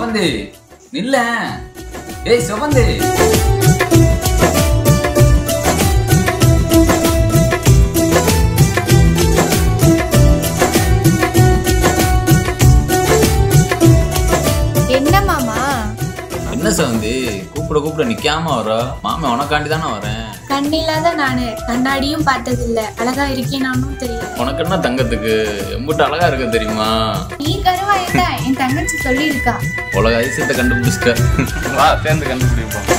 செவந்தி நில்ல ஏய் செவந்தி என்ன மாமா என்ன செவந்தி கூப்பிட கூப்பிட நிக்காம வர மாமா உனக்காண்டி தானே வரேன் கண்ணில்லாத நானு கண்ணாடியும் பார்த்ததில்ல அழகா இருக்கேனானும் தெரியல உனக்கு என்ன தங்கத்துக்கு எம்பிட்டு அழகா இருக்க தெரியுமா நீ கருவாயிட்ட என் தங்கச்சி சொல்லியிருக்கா உலக அதிசயத்தை கண்டுபிடிச்சிட்ட வா சேர்ந்து கண்டுபிடிப்போம்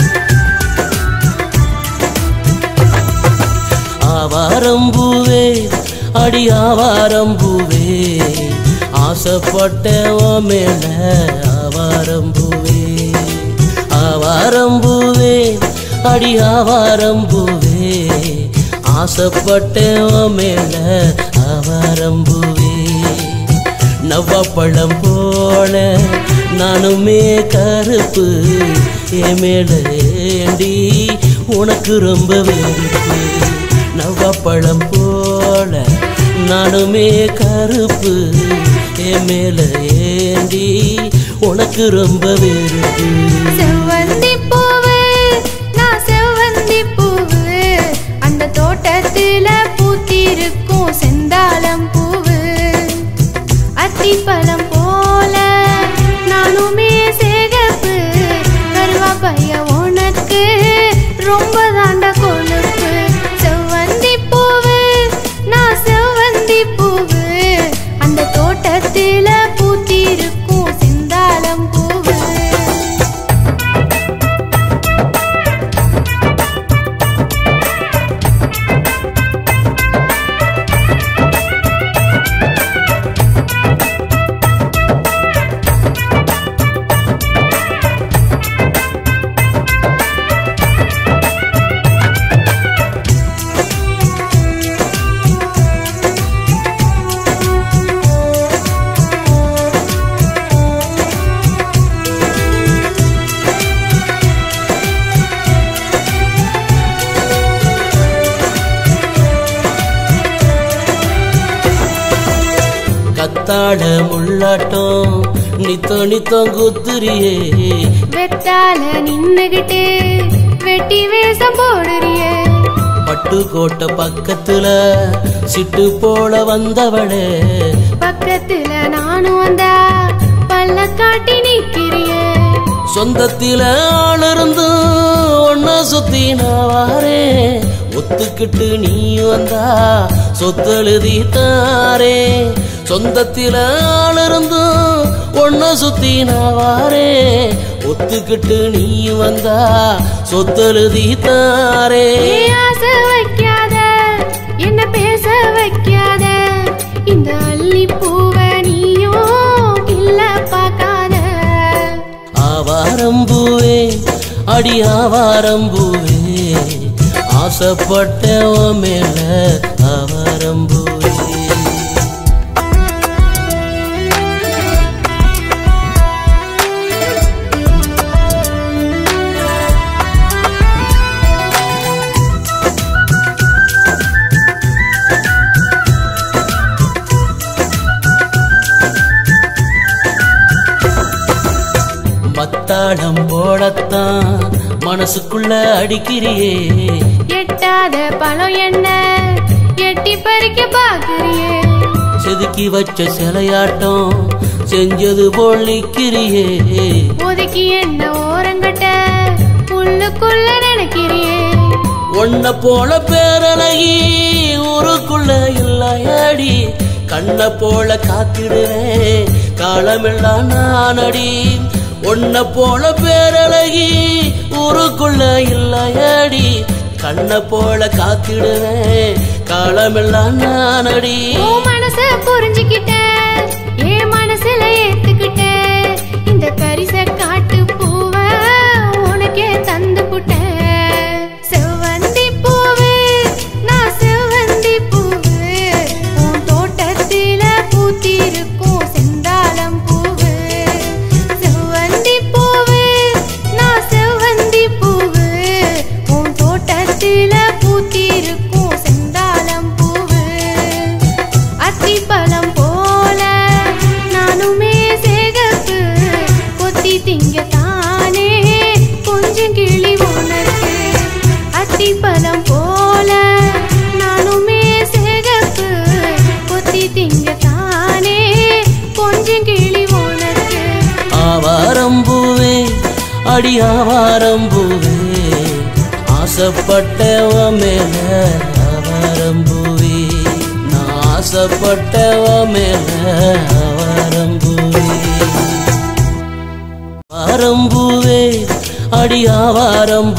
ஆவாரம்பூவே அடி ஆவாரம்பூவே ஆசைப்பட்டவன் மேல ஆவாரம்பூவே ஆவாரம்பூவே அடி ஆவாரம்பூவே ஆசைப்பட்டவன் மேல ஆவாரம்பூவே நவ்வப்பழம் போல நானுமே கருப்பு என் மேல ஏண்டி உனக்கு ரொம்ப வெறுப்பு நவ்வப்பழம் போல நானுமே கருப்பு என் மேல ஏண்டி உனக்கு ரொம்ப வெறுப்பு செவ்வந்தி பூவு நான் செவ்வந்தி பூவு அந்த தோட்டத்துல பூத்திருக்கும் செந்தாளம் பூவு அத்திப்பழம் போல நானுமே சேகப்பு கருவாப்பைய உனக்கு ரொம்ப தாண்ட கொழுப்பு செவ்வந்தி பூவு நான் செவ்வந்தி பூவு அந்த தோட்டத்துல பூத்திருக்கும் செந்தாளம் பூவு கத்தாட முள்ளாட்டம் நித்தோ நித்தோ குத்துரியே வெட்டால நின்னுகிட்டு வெட்டி வேஷம் போடுறியே பட்டுக்கோட்டை பக்கத்துல சிட்டு போல வந்தவளே பக்கத்துல நானும் வந்தா பல்ல காட்டி நிக்கிறியே சொந்தத்தில ஆளிருந்து ஒன்னா சுத்தி நான் வாரேன் ஒத்துக்கிட்டு நீ வந்தா சொத்தெழுதி தாரே சொந்தத்தில ஆளிருந்து ஒன்னா சுத்தி நான் வாரேன் ஒத்துக்கிட்டு நீ வந்தா சொத்தெழுதி தாரே ஏ ஆசை வைக்காத என்ன பேச வைக்காத இந்த அள்ளி பூவ நீயும் இல்ல பார்க்காத ஆவாரம்பூவே அடி ஆவாரம்பூவே ஆசைப்பட்டவன் மேல ஆவாரம்பூவே மத்தாடம் போடத்தான் மனசுக்குள்ள அடிக்கிறியே எட்டாத பழம் என்ன எட்டி பறிக்க பாக்குறியே செதுக்கி வச்ச சிலையாட்டம் செஞ்சது போல் நிக்கிறியே ஒதுக்கி என்ன ஓரங்கட்ட உள்ளுக்குள்ள நினைக்கிறியே உன்னை போல பேரழகி ஊருக்குள்ள இல்லையாடி கண்ணை போல காத்திடுவேன் காலமெல்லாம் நானடி உன்னை போல பேரழகி ஊருக்குள்ள இல்லையாடி கண்ணை போல காத்திடுவேன் காலமெல்லாம் நானடி உன் மனச புரிஞ்சுக்கிட்டேன் என் மனசுல ஏத்துக்கிட்டேன் இந்த கரிச காட்டு பூவ உனக்கே தந்து புட்டேன் செவ்வந்தி பூவு நான் செவ்வந்தி பூவு உன் தோட்டத்தில பூத்திருக்கும் செந்தாளம் பூவு செவ்வந்தி பூவு நான் செவ்வந்தி பூவு உன் தோட்டத்தில பூத்திருக்கும் செந்தாளம் பூவு அத்திப்பழம் போல அடியாவாரம்பூவே ஆசைப்பட்டவ மேல அவரம்பூவே நான் ஆசைப்பட்டவ மேல அவரம்பூவே ஆரம்பூவே அடியாவாரம்